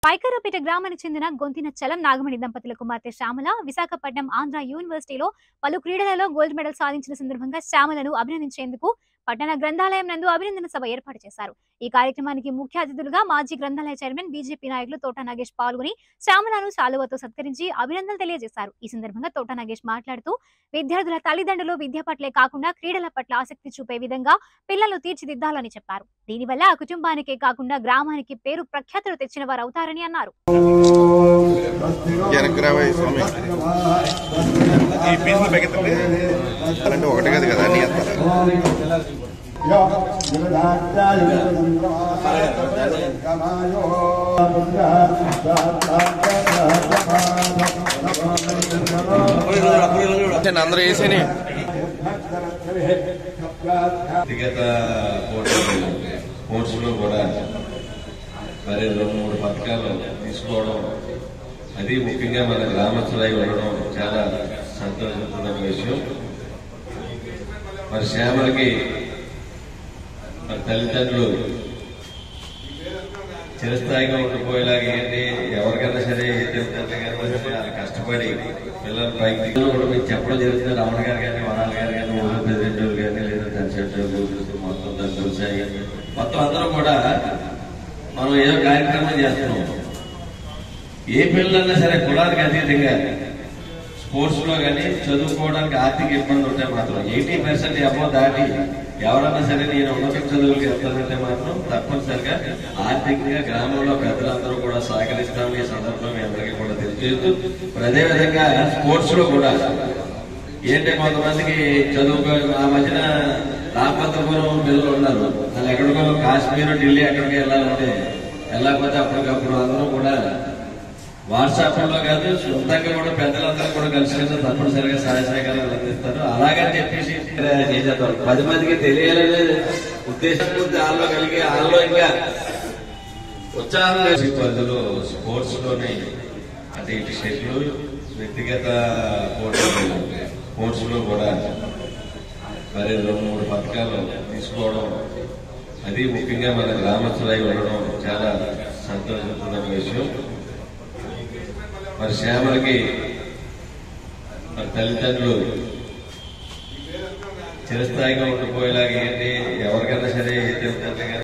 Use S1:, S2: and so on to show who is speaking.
S1: పైకరపేట గ్రామానికి చెందిన గొంతిన చలం నాగమణి దంపతుల కుమార్తె శ్యామల విశాఖపట్నం ఆంధ్ర యూనివర్సిటీలో పలు క్రీడలలో గోల్డ్ మెడల్ సాధించిన సందర్భంగా శ్యామలను అభినందించేందుకు పట్టణ గ్రంథాలయం నందు అభినందన సభ ఏర్పాటు చేశారు ఈ కార్యక్రమానికి ముఖ్య అతిథులుగా మాజీ గ్రంథాలయ చైర్మన్ బీజేపీ నాయకులు తోట నాగేష్ పాల్గొని శ్యామలను శాలువతో సత్కరించి అభినందనలు తెలియజేశారు ఈ సందర్భంగా తోట నాగేష్ మాట్లాడుతూ విద్యార్థుల తల్లిదండ్రులు విద్య పట్లే కాకుండా క్రీడల పట్ల ఆసక్తి చూపే విధంగా పిల్లలు తీర్చిదిద్దాలని చెప్పారు దీనివల్ల ఆ కుటుంబానికే కాకుండా గ్రామానికి పేరు ప్రఖ్యాతులు తెచ్చిన వారు అవుతారని అన్నారు
S2: వెనక్కి రాబోయే స్వామి
S3: ఈ పీసులు పెగెత్తండి
S2: అంటే ఒకటి కాదు కదా అన్ని ఎత్తారా అందరూ వేసేని
S4: వ్యక్తిగత పోటీలు స్పోర్ట్స్లో కూడా మరి రెండు మూడు పథకాలు తీసుకోవడం అది ముఖ్యంగా మన గ్రామస్తులై ఉండడం చాలా సంతోషిస్తున్న విషయం మరి శ్యామలకి మరి తల్లిదండ్రులు చిరస్థాయిగా ఉండిపోయేలాగా ఏంటి ఎవరికైనా సరే ఏ తల్లిదండ్రులు కానీ సరే వాళ్ళు కష్టపడి పిల్లలు పైకి దిగులు కూడా మీకు చెప్పడం జరుగుతుంది రమణ గారు కానీ వరాలు గారు కానీ ఊళ్ళో ప్రెసిడెంట్ కానీ లేదా కన్సల్టెంట్ మొత్తం దాని తులసాయి మొత్తం అందరం కూడా మనం ఏదో కార్యక్రమం చేస్తున్నాం ఏ పిల్లలన్నా సరే కులానికి అతీతంగా స్పోర్ట్స్ లో కానీ చదువుకోవడానికి ఆర్థిక ఇబ్బంది ఉంటే మాత్రం ఎయిటీ పర్సెంట్ అబో దాటి ఎవరన్నా సరే నేను ఉన్నత చదువులకి వెళ్తానంటే మాత్రం తప్పనిసరిగా ఆర్థికంగా గ్రామంలో పెద్దలందరూ కూడా సహకరిస్తామని ఈ సందర్భంలో మీ అందరికీ కూడా తెలియజేస్తూ మరి అదేవిధంగా స్పోర్ట్స్ లో కూడా ఏంటి కొంతమందికి చదువుకో ఆ మధ్యన రామపత్రపురం పిల్లలు ఉన్నారు వాళ్ళు ఎక్కడికో కాశ్మీర్ ఢిల్లీ ఎక్కడికి వెళ్ళాలంటే వెళ్ళకపోతే అప్పటికప్పుడు అందరూ కూడా వాట్సాప్ లో కాదు సొంతంగా కూడా పెద్దలందరూ కూడా కలిసి తప్పనిసరిగా సహాయ సహకారాలు అందిస్తారు అలాగని చెప్పేసి చేసేస్తారు పది మందికి తెలియాలనే ఉద్దేశం దానిలో కలిగి వాళ్ళలో ఇంకా ఉత్సాహం వేసి పద్ధతిలో స్పోర్ట్స్ లోనే అంటే ఇటు షెడ్యూల్ వ్యక్తిగత పోటీలు స్పోర్ట్స్ లో కూడా మరి రెండు మూడు పథకాలు తీసుకోవడం అది ముఖ్యంగా మన గ్రామస్తులై ఉండడం చాలా సంతోషిస్తున్న విషయం మరి శ్యామలకి మరి తల్లిదండ్రులు చిరస్థాయిగా ఉండిపోయేలాగా ఏంటి ఎవరికైనా సరే ఏ తల్లిదండ్రులు కానీ